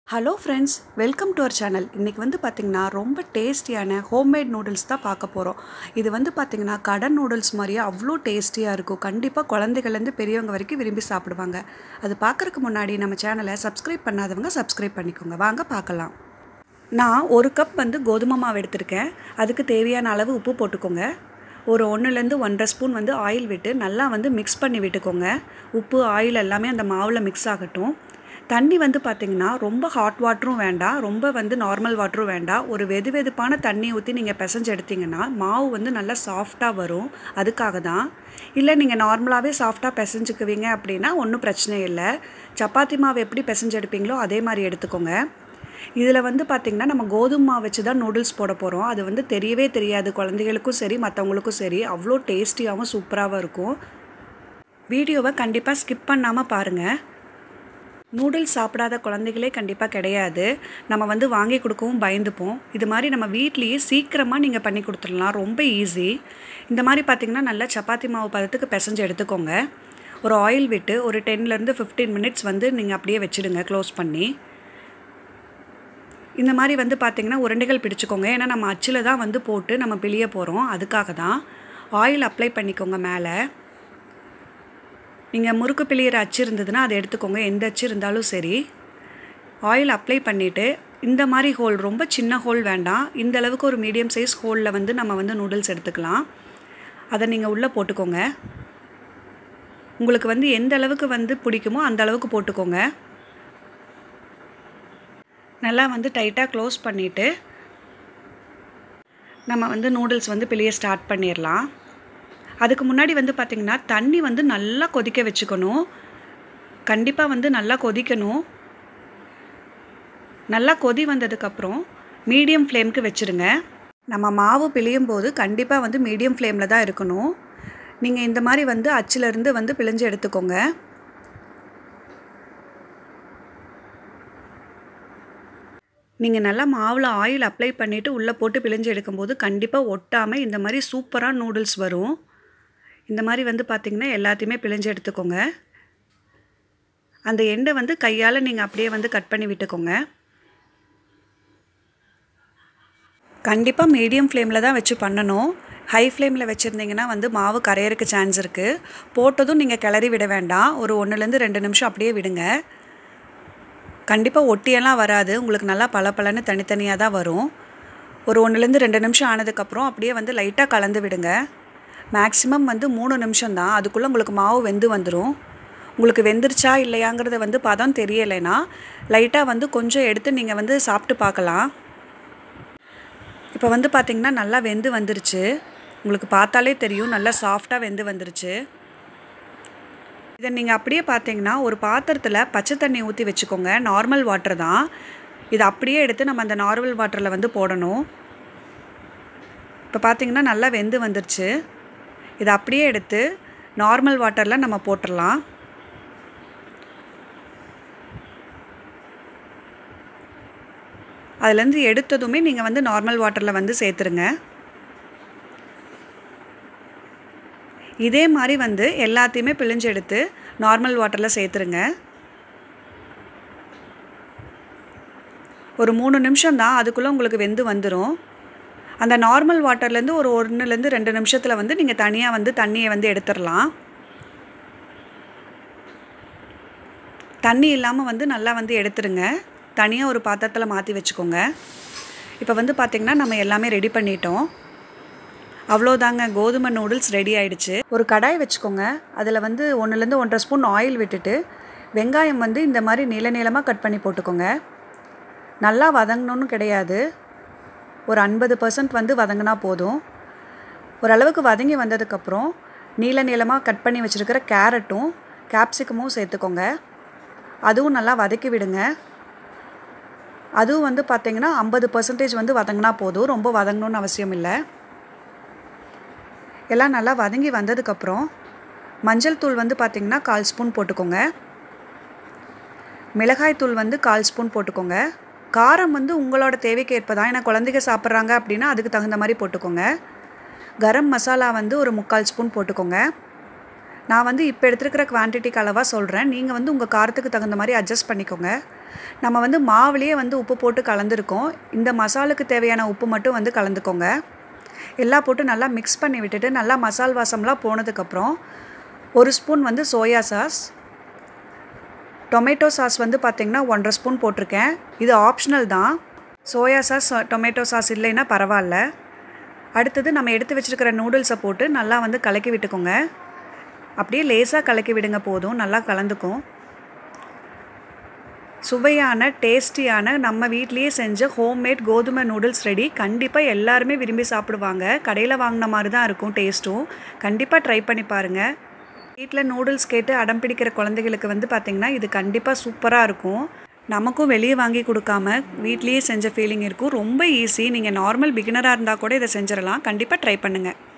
hello friends welcome to our channel இன்றைக்கி வந்து பார்த்திங்கன்னா ரொம்ப டேஸ்டியான ஹோம்மேட் நூடுல்ஸ் தான் பார்க்க போகிறோம் இது வந்து பார்த்திங்கன்னா கடை நூடுல்ஸ் மாதிரியே அவ்வளோ டேஸ்டியாக இருக்கும் கண்டிப்பாக குழந்தைகள்லேருந்து பெரியவங்க வரைக்கும் விரும்பி சாப்பிடுவாங்க அது பார்க்குறதுக்கு முன்னாடி நம்ம சேனலை சப்ஸ்கிரைப் பண்ணாதவங்க சப்ஸ்கிரைப் பண்ணிக்கோங்க வாங்க பார்க்கலாம் நான் ஒரு கப் வந்து கோதுமை மாவு எடுத்திருக்கேன் அதுக்கு தேவையான அளவு உப்பு போட்டுக்கோங்க ஒரு ஒன்றுலேருந்து ஒன்றரை ஸ்பூன் வந்து ஆயில் விட்டு நல்லா வந்து மிக்ஸ் பண்ணி விட்டுக்கோங்க உப்பு ஆயில் எல்லாமே அந்த மாவில் மிக்ஸ் ஆகட்டும் தண்ணி வந்து பார்த்திங்கன்னா ரொம்ப ஹாட் வாட்டரும் வேண்டாம் ரொம்ப வந்து நார்மல் வாட்டரும் வேண்டாம் ஒரு வெது வெதுப்பான தண்ணி ஊற்றி நீங்கள் பிசைஞ்சு எடுத்திங்கன்னா மாவு வந்து நல்லா சாஃப்டாக வரும் அதுக்காக தான் இல்லை நீங்கள் நார்மலாகவே சாஃப்டாக பிசைஞ்சுக்குவீங்க அப்படின்னா ஒன்றும் பிரச்சனை இல்லை சப்பாத்தி மாவு எப்படி பிசைஞ்சு எடுப்பீங்களோ அதே மாதிரி எடுத்துக்கோங்க இதில் வந்து பார்த்திங்கன்னா நம்ம கோதுமை மாவு வச்சு தான் நூடுல்ஸ் போட போகிறோம் அது வந்து தெரியவே தெரியாது குழந்தைகளுக்கும் சரி மற்றவங்களுக்கும் சரி அவ்வளோ டேஸ்டியாகவும் சூப்பராகவும் இருக்கும் வீடியோவை கண்டிப்பாக ஸ்கிப் பண்ணாமல் பாருங்கள் நூடுல்ஸ் சாப்பிடாத குழந்தைகளே கண்டிப்பாக கிடையாது நம்ம வந்து வாங்கி கொடுக்கவும் பயந்துப்போம் இது மாதிரி நம்ம வீட்லேயே சீக்கிரமாக நீங்கள் பண்ணி கொடுத்துடலாம் ரொம்ப ஈஸி இந்த மாதிரி பார்த்திங்கன்னா நல்லா சப்பாத்தி மாவு பதத்துக்கு பிசைஞ்சு எடுத்துக்கோங்க ஒரு ஆயில் விட்டு ஒரு டென்லேருந்து ஃபிஃப்டீன் மினிட்ஸ் வந்து நீங்கள் அப்படியே வச்சுடுங்க க்ளோஸ் பண்ணி இந்த மாதிரி வந்து பார்த்திங்கன்னா உருண்டைகள் பிடிச்சிக்கோங்க ஏன்னா நம்ம அச்சில் தான் வந்து போட்டு நம்ம பிழிய போகிறோம் அதுக்காக தான் ஆயில் அப்ளை பண்ணிக்கோங்க மேலே நீங்கள் முறுக்கு பிழியிற அச்சு இருந்ததுன்னா அதை எடுத்துக்கோங்க எந்த அச்சு இருந்தாலும் சரி ஆயில் அப்ளை பண்ணிவிட்டு இந்த மாதிரி ஹோல் ரொம்ப சின்ன ஹோல் வேண்டாம் இந்த அளவுக்கு ஒரு மீடியம் சைஸ் ஹோலில் வந்து நம்ம வந்து நூடுல்ஸ் எடுத்துக்கலாம் அதை நீங்கள் உள்ளே போட்டுக்கோங்க உங்களுக்கு வந்து எந்த அளவுக்கு வந்து பிடிக்குமோ அந்த அளவுக்கு போட்டுக்கோங்க நல்லா வந்து டைட்டாக க்ளோஸ் பண்ணிவிட்டு நம்ம வந்து நூடுல்ஸ் வந்து பிழிய ஸ்டார்ட் பண்ணிடலாம் அதுக்கு முன்னாடி வந்து பார்த்திங்கன்னா தண்ணி வந்து நல்லா கொதிக்க வச்சுக்கணும் கண்டிப்பாக வந்து நல்லா கொதிக்கணும் நல்லா கொதி வந்ததுக்கப்புறம் மீடியம் ஃப்ளேம்க்கு வச்சுருங்க நம்ம மாவு பிழியும் போது கண்டிப்பாக வந்து மீடியம் ஃப்ளேமில் தான் இருக்கணும் நீங்கள் இந்த மாதிரி வந்து அச்சிலேருந்து வந்து பிழிஞ்சு எடுத்துக்கோங்க நீங்கள் நல்லா மாவில் ஆயில் அப்ளை பண்ணிவிட்டு உள்ளே போட்டு பிழிஞ்சு எடுக்கும்போது கண்டிப்பாக ஒட்டாமல் இந்த மாதிரி சூப்பராக நூடுல்ஸ் வரும் இந்த மாதிரி வந்து பார்த்திங்கன்னா எல்லாத்தையுமே பிழிஞ்சு எடுத்துக்கோங்க அந்த எண்டை வந்து கையால் நீங்கள் அப்படியே வந்து கட் பண்ணி விட்டுக்கோங்க கண்டிப்பாக மீடியம் ஃப்ளேமில் தான் வச்சு பண்ணணும் ஹை ஃப்ளேமில் வச்சுருந்தீங்கன்னா வந்து மாவு கரையிறக்கு சான்ஸ் இருக்குது போட்டதும் நீங்கள் கிளறி விட வேண்டாம் ஒரு ஒன்றுலேருந்து ரெண்டு நிமிஷம் அப்படியே விடுங்க கண்டிப்பாக ஒட்டியெல்லாம் வராது உங்களுக்கு நல்லா பல பலன்னு தனித்தனியாக தான் வரும் ஒரு ஒன்றுலேருந்து ரெண்டு நிமிஷம் ஆனதுக்கப்புறம் அப்படியே வந்து லைட்டாக கலந்து விடுங்க மேக்ஸிமம் வந்து மூணு நிமிஷம் தான் அதுக்குள்ளே உங்களுக்கு மாவு வெந்து வந்துடும் உங்களுக்கு வெந்துருச்சா இல்லையாங்கிறத வந்து பதம் தெரியலைன்னா லைட்டாக வந்து கொஞ்சம் எடுத்து நீங்கள் வந்து சாப்பிட்டு பார்க்கலாம் இப்போ வந்து பார்த்திங்கன்னா நல்லா வெந்து வந்துருச்சு உங்களுக்கு பார்த்தாலே தெரியும் நல்லா சாஃப்டாக வெந்து வந்துருச்சு இதை நீங்கள் அப்படியே பார்த்தீங்கன்னா ஒரு பாத்திரத்தில் பச்சை தண்ணி ஊற்றி வச்சுக்கோங்க நார்மல் வாட்டர் தான் இதை அப்படியே எடுத்து நம்ம அந்த நார்மல் வாட்டரில் வந்து போடணும் இப்போ பார்த்தீங்கன்னா நல்லா வெந்து வந்துருச்சு இதை அப்படியே எடுத்து நார்மல் வாட்டரில் நம்ம போட்டுடலாம் அதுலேருந்து எடுத்ததுமே நீங்கள் வந்து நார்மல் வாட்டரில் வந்து சேர்த்துருங்க இதே மாதிரி வந்து எல்லாத்தையுமே பிழிஞ்சு எடுத்து நார்மல் வாட்டரில் சேர்த்துருங்க ஒரு மூணு நிமிஷம் தான் அதுக்குள்ளே உங்களுக்கு வெந்து வந்துடும் அந்த நார்மல் வாட்டர்லேருந்து ஒரு ஒன்றுலேருந்து ரெண்டு நிமிஷத்தில் வந்து நீங்கள் தனியாக வந்து தண்ணியை வந்து எடுத்துடலாம் தண்ணி இல்லாமல் வந்து நல்லா வந்து எடுத்துருங்க தனியாக ஒரு பாத்திரத்தில் மாற்றி வச்சுக்கோங்க இப்போ வந்து பார்த்திங்கன்னா நம்ம எல்லாமே ரெடி பண்ணிட்டோம் அவ்வளோதாங்க கோதுமை நூடுல்ஸ் ரெடி ஆயிடுச்சு ஒரு கடாய் வச்சுக்கோங்க அதில் வந்து ஒன்றுலேருந்து ஒன்றரை ஸ்பூன் ஆயில் விட்டுட்டு வெங்காயம் வந்து இந்த மாதிரி நீள நீளமாக கட் பண்ணி போட்டுக்கோங்க நல்லா வதங்கணும்னு கிடையாது ஒரு ஐம்பது பர்சன்ட் வந்து வதங்கினா போதும் ஓரளவுக்கு வதங்கி வந்ததுக்கப்புறம் நீள நீளமாக கட் பண்ணி வச்சுருக்கிற கேரட்டும் கேப்சிகமும் சேர்த்துக்கோங்க அதுவும் நல்லா வதக்கி விடுங்க அதுவும் வந்து பார்த்திங்கன்னா ஐம்பது பர்சன்டேஜ் வந்து வதங்கினா போதும் ரொம்ப வதங்கணும்னு அவசியம் இல்லை எல்லாம் நல்லா வதங்கி வந்ததுக்கப்புறம் மஞ்சள் தூள் வந்து பார்த்திங்கன்னா கால் ஸ்பூன் போட்டுக்கோங்க மிளகாய் தூள் வந்து கால் ஸ்பூன் போட்டுக்கோங்க காரம் வந்து உங்களோட தேவைக்கு ஏற்பதான் ஏன்னா குழந்தைங்க சாப்பிட்றாங்க அப்படின்னா அதுக்கு தகுந்த மாதிரி போட்டுக்கோங்க கரம் மசாலா வந்து ஒரு முக்கால் ஸ்பூன் போட்டுக்கோங்க நான் வந்து இப்போ எடுத்துருக்கிற குவான்டிட்டிக்கு அளவாக சொல்கிறேன் நீங்கள் வந்து உங்கள் காரத்துக்கு தகுந்த மாதிரி அட்ஜஸ்ட் பண்ணிக்கோங்க நம்ம வந்து மாவுலேயே வந்து உப்பு போட்டு கலந்துருக்கோம் இந்த மசாலுக்கு தேவையான உப்பு மட்டும் வந்து கலந்துக்கோங்க எல்லாம் போட்டு நல்லா மிக்ஸ் பண்ணி விட்டுட்டு நல்லா மசால் வாசம்லாம் போனதுக்கப்புறம் ஒரு ஸ்பூன் வந்து சோயா சாஸ் டொமேட்டோ சாஸ் வந்து பார்த்திங்கன்னா ஒன்றரை ஸ்பூன் போட்டிருக்கேன் இது ஆப்ஷனல் தான் சோயா சாஸ் டொமேட்டோ சாஸ் இல்லைன்னா பரவாயில்ல அடுத்தது நம்ம எடுத்து வச்சுருக்கிற நூடுல்ஸை போட்டு நல்லா வந்து கலக்கி விட்டுக்கோங்க அப்படியே லேசாக கலக்கி விடுங்க போதும் நல்லா கலந்துக்கும் சுவையான டேஸ்டியான நம்ம வீட்லேயே செஞ்ச ஹோம்மேட் கோதுமை நூடுல்ஸ் ரெடி கண்டிப்பாக எல்லாருமே விரும்பி சாப்பிடுவாங்க கடையில் வாங்கின மாதிரி தான் இருக்கும் டேஸ்ட்டும் கண்டிப்பாக ட்ரை பண்ணி பாருங்கள் வீட்டில் நூடுல்ஸ் கேட்டு அடம் பிடிக்கிற குழந்தைகளுக்கு வந்து பார்த்திங்கன்னா இது கண்டிப்பாக சூப்பராக இருக்கும் நமக்கும் வெளியே வாங்கி கொடுக்காம வீட்லேயே செஞ்ச ஃபீலிங் இருக்கும் ரொம்ப ஈஸி நீங்கள் நார்மல் பிகினராக இருந்தால் கூட இதை செஞ்சிடலாம் கண்டிப்பாக ட்ரை பண்ணுங்கள்